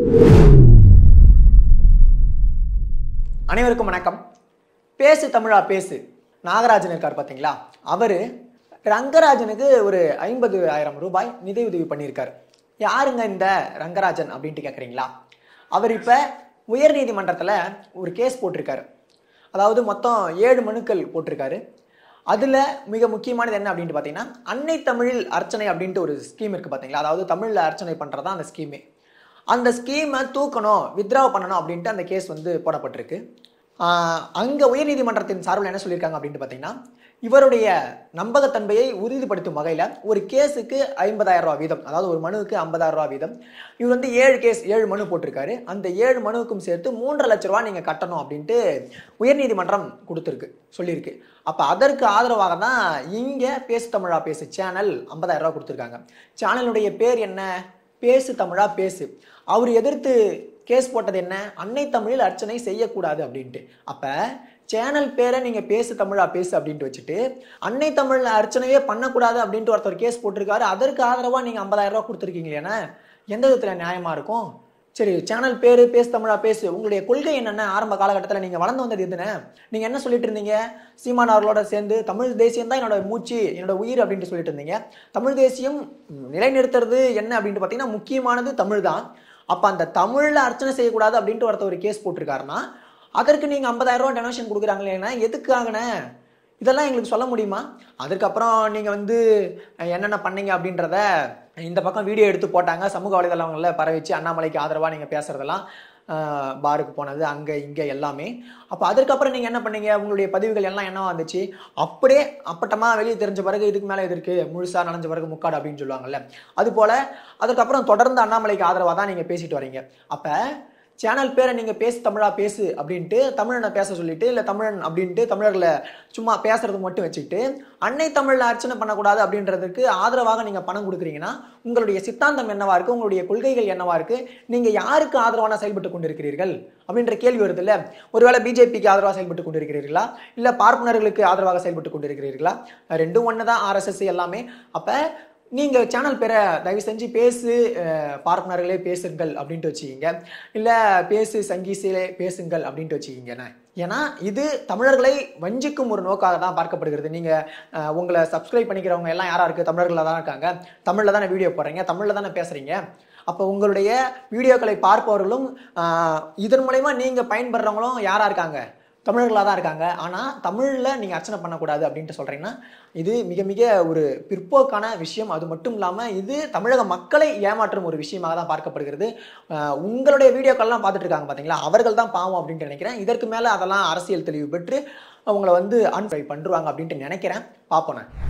அனைவருக்கும் வணக்கம் பேசு தமிழா பேசு நாகராஜன் இருக்கார் பார்த்தீங்களா அவர் ரங்கராஜனுக்கு ஒரு ஐம்பது ஆயிரம் ரூபாய் நிதியுதவி பண்ணியிருக்காரு யாருங்க இந்த ரங்கராஜன் அப்படின்ட்டு கேட்குறீங்களா அவர் இப்போ உயர்நீதிமன்றத்தில் ஒரு கேஸ் போட்டிருக்காரு அதாவது மொத்தம் ஏழு மனுக்கள் போட்டிருக்காரு அதில் மிக முக்கியமானது என்ன அப்படின்ட்டு பார்த்தீங்கன்னா அன்னை தமிழில் அர்ச்சனை அப்படின்ட்டு ஒரு ஸ்கீம் இருக்குது பார்த்தீங்களா அதாவது தமிழில் அர்ச்சனை பண்ணுறது தான் அந்த ஸ்கீமே அந்த ஸ்கீமை தூக்கணும் வித்ரா பண்ணணும் அப்படின்ட்டு அந்த கேஸ் வந்து போடப்பட்டிருக்கு ஆஹ் அங்க உயர்நீதிமன்றத்தின் சார்பில் என்ன சொல்லியிருக்காங்க அப்படின்ட்டு பார்த்தீங்கன்னா இவருடைய நம்பகத்தன்மையை உறுதிப்படுத்தும் வகையில் ஒரு கேஸுக்கு ஐம்பதாயிரம் ரூபா வீதம் அதாவது ஒரு மனுவுக்கு ஐம்பதாயிரம் ரூபா வீதம் இவர் வந்து ஏழு கேஸ் ஏழு மனு போட்டிருக்காரு அந்த ஏழு மனுவுக்கும் சேர்த்து மூன்றரை லட்ச ரூபா நீங்கள் கட்டணும் அப்படின்ட்டு உயர்நீதிமன்றம் கொடுத்துருக்கு சொல்லியிருக்கு அப்போ அதற்கு ஆதரவாக தான் இங்கே பேசு தமிழா பேசு சேனல் ஐம்பதாயிரம் ரூபா கொடுத்துருக்காங்க சேனலுடைய பேர் என்ன பேசு தமிழா பேசு அவர் எதிர்த்து கேஸ் போட்டது என்ன அன்னை தமிழில் அர்ச்சனை செய்யக்கூடாது அப்படின்ட்டு அப்போ சேனல் பேரை நீங்கள் பேசு தமிழா பேசு அப்படின்ட்டு வச்சுட்டு அன்னை தமிழில் அர்ச்சனையே பண்ணக்கூடாது அப்படின்ட்டு ஒருத்தர் கேஸ் போட்டிருக்காரு அதற்கு ஆதரவாக நீங்கள் ஐம்பதாயிரம் ரூபா கொடுத்துருக்கீங்களேண்ணே எந்த விதத்தில் நியாயமாக இருக்கும் சரி சேனல் பேரு பேசு தமிழா பேசு உங்களுடைய கொள்கை என்னென்ன ஆரம்ப காலகட்டத்தில் நீங்கள் வளர்ந்து வந்தது எதுன்னு நீங்கள் என்ன சொல்லிட்டு இருந்தீங்க சீமான் அவர்களோட சேர்ந்து தமிழ் தேசியம் தான் என்னோட மூச்சு என்னோட உயிர் அப்படின்ட்டு சொல்லிட்டு இருந்தீங்க தமிழ் தேசியம் ம், நிலைநிறுத்துறது என்ன அப்படின்ட்டு பார்த்தீங்கன்னா முக்கியமானது தமிழ் தான் அப்போ அந்த தமிழில் அர்ச்சனை செய்யக்கூடாது அப்படின்ட்டு ஒருத்தர் ஒரு கேஸ் போட்டிருக்காருன்னா அதற்கு நீங்கள் ஐம்பதாயிரம் ரூபா டொனேஷன் கொடுக்குறாங்களேன்னா எதுக்காகண்ணே இதெல்லாம் எங்களுக்கு சொல்ல முடியுமா அதுக்கப்புறம் நீங்கள் வந்து அஹ், என்னென்ன பண்ணீங்க அப்படின்றத இந்த பக்கம் வீடியோ எடுத்து போட்டாங்க சமூக வலைதளங்களில் பரவிச்சு அண்ணாமலைக்கு ஆதரவாக நீங்கள் பேசுறதெல்லாம் அஹ், பாருக்கு போனது அங்கே இங்கே எல்லாமே அப்போ அதுக்கப்புறம் நீங்கள் என்ன பண்ணீங்க உங்களுடைய பதிவுகள் எல்லாம் என்னவா வந்துச்சு அப்படியே அப்பட்டமாக வெளியே தெரிஞ்ச பிறகு இதுக்கு மேலே இது இருக்கு முழுசாக நனைஞ்ச பிறகு முக்காடு அப்படின்னு சொல்லுவாங்கல்ல அதுபோல் அதுக்கப்புறம் தொடர்ந்து அண்ணாமலைக்கு ஆதரவாக தான் நீங்கள் பேசிட்டு வரீங்க அப்போ சேனல் பேரை நீங்கள் பேசு தமிழா பேசு அப்படின்ட்டு தமிழனை பேச சொல்லிட்டு இல்லை தமிழன் அப்படின்ட்டு தமிழர்களை சும்மா பேசுறது மட்டும் வச்சுக்கிட்டு அன்னை தமிழில் அர்ச்சனை பண்ணக்கூடாது அப்படின்றதுக்கு ஆதரவாக நீங்கள் பணம் கொடுக்குறீங்கன்னா உங்களுடைய சித்தாந்தம் என்னவா இருக்கு உங்களுடைய கொள்கைகள் என்னவா இருக்கு நீங்கள் யாருக்கு ஆதரவான செயல்பட்டு கொண்டிருக்கிறீர்கள் அப்படின்ற கேள்வி வருது இல்ல ஒருவேளை பிஜேபிக்கு ஆதரவாக செயல்பட்டு கொண்டிருக்கிறீர்களா இல்லை பார்ப்பனர்களுக்கு ஆதரவாக செயல்பட்டு கொண்டிருக்கிறீர்களா ரெண்டும் ஒன்று தான் ஆர்எஸ்எஸ் எல்லாமே அப்போ நீங்க சேனல் பேரை தயவு செஞ்சு பேசு அஹ், பார்ப்பனர்களே பேசுங்கள் அப்படின்ட்டு வச்சுக்கிங்க இல்ல பேசு சங்கீசிலே பேசுங்கள் அப்படின்ட்டு வச்சுக்கிங்கண்ணே ஏன்னா இது தமிழர்களை வஞ்சிக்கும் ஒரு நோக்காக தான் பார்க்கப்படுகிறது நீங்க அஹ், உங்களை சப்ஸ்கிரைப் பண்ணிக்கிறவங்க எல்லாம் யாரா இருக்கு தமிழர்களாக தான் இருக்காங்க தமிழ்ல தானே வீடியோ போடுறீங்க தமிழ்ல தானே பேசுறீங்க அப்போ உங்களுடைய வீடியோக்களை பார்ப்பவர்களும் அஹ், இதன் மூலயமா நீங்க பயன்படுறவங்களும் யாரா இருக்காங்க தமிழர்களாக தான் இருக்காங்க ஆனால் தமிழில் நீங்கள் அர்ச்சனை பண்ணக்கூடாது அப்படின்ட்டு சொல்கிறீங்கன்னா இது மிக மிக ஒரு பிற்போக்கான விஷயம் அது மட்டும் இல்லாமல் இது தமிழக மக்களை ஏமாற்றும் ஒரு விஷயமாக தான் பார்க்கப்படுகிறது அஹ் உங்களுடைய வீடியோக்கள்லாம் பார்த்துட்டு இருக்காங்க பார்த்தீங்களா அவர்கள் தான் பாவம் அப்படின்ட்டு நினைக்கிறேன் இதற்கு மேலே அதெல்லாம் அரசியல் தெளிவு பெற்று அவங்கள வந்து அன்ஃபை பண்ணுவாங்க அப்படின்ட்டு நினைக்கிறேன் பார்ப்போம் நான்